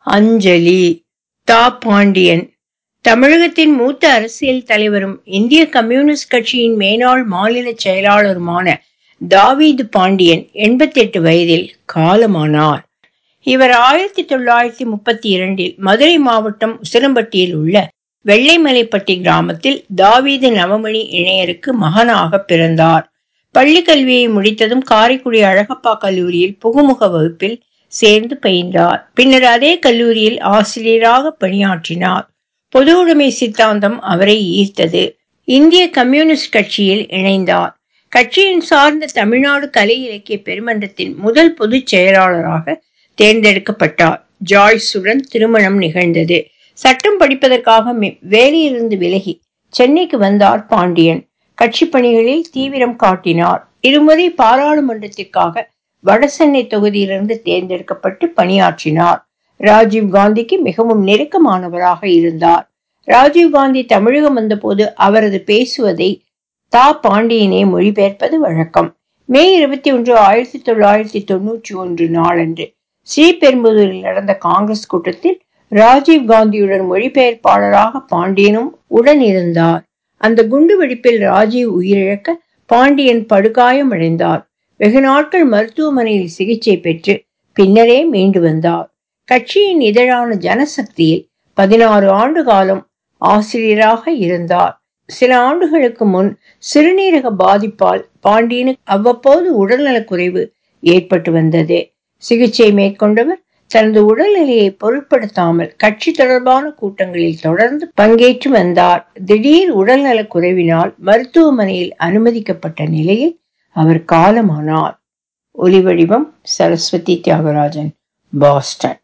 அஞ்சலி தா பாண்டியன் தமிழகத்தின் மூத்த அரசியல் தலைவரும் இந்திய கம்யூனிஸ்ட் கட்சியின் மேனாள் மாநில செயலாளருமான தாவீது பாண்டியன் எண்பத்தெட்டு வயதில் காலமானார் இவர் ஆயிரத்தி தொள்ளாயிரத்தி முப்பத்தி இரண்டில் மதுரை மாவட்டம் உசிலம்பட்டியில் உள்ள வெள்ளைமலைப்பட்டி கிராமத்தில் தாவீது நவமணி இணையருக்கு மகனாக பிறந்தார் பள்ளி கல்வியை முடித்ததும் காரைக்குடி அழகப்பா கல்லூரியில் புகுமுக வகுப்பில் சேர்ந்து பயின்றார் பின்னர் அதே கல்லூரியில் ஆசிரியராக பணியாற்றினார் பொது உடைமை சித்தாந்தம் அவரை ஈர்த்தது இந்திய கம்யூனிஸ்ட் கட்சியில் இணைந்தார் கட்சியின் சார்ந்த தமிழ்நாடு கலை இலக்கிய பெருமன்றத்தின் முதல் பொதுச் செயலாளராக தேர்ந்தெடுக்கப்பட்டார் ஜாய்ஸுடன் திருமணம் நிகழ்ந்தது சட்டம் படிப்பதற்காக வேலையிலிருந்து விலகி சென்னைக்கு வந்தார் பாண்டியன் கட்சி பணிகளில் தீவிரம் காட்டினார் இருமுறை பாராளுமன்றத்திற்காக வடசென்னை தொகுதியிலிருந்து தேர்ந்தெடுக்கப்பட்டு பணியாற்றினார் ராஜீவ் காந்திக்கு மிகவும் நெருக்கமானவராக இருந்தார் ராஜீவ் காந்தி தமிழகம் வந்தபோது அவரது பேசுவதை தா பாண்டியனே மொழிபெயர்ப்பது வழக்கம் மே இருபத்தி ஒன்று ஆயிரத்தி தொள்ளாயிரத்தி தொன்னூற்றி ஒன்று நாளன்று ஸ்ரீபெரும்புதூரில் நடந்த காங்கிரஸ் கூட்டத்தில் ராஜீவ் காந்தியுடன் மொழிபெயர்ப்பாளராக பாண்டியனும் உடன் இருந்தார் அந்த குண்டு வெடிப்பில் ராஜீவ் உயிரிழக்க பாண்டியன் படுகாயமடைந்தார் வெகு நாட்கள் மருத்துவமனையில் சிகிச்சை பெற்று பின்னரே மீண்டு வந்தார் கட்சியின் இதழான ஜனசக்தியில் பதினாறு ஆண்டு காலம் ஆசிரியராக இருந்தார் சில ஆண்டுகளுக்கு முன் சிறுநீரக பாதிப்பால் பாண்டியனுக்கு அவ்வப்போது உடல்நலக்குறைவு ஏற்பட்டு வந்தது சிகிச்சை மேற்கொண்டவர் தனது உடல்நிலையை பொருட்படுத்தாமல் கட்சி தொடர்பான கூட்டங்களில் தொடர்ந்து பங்கேற்று வந்தார் திடீர் உடல்நலக் குறைவினால் மருத்துவமனையில் அனுமதிக்கப்பட்ட நிலையில் அவர் காலமானார் ஒலிவடிவம் சரஸ்வதி தியாகராஜன் பாஸ்டன்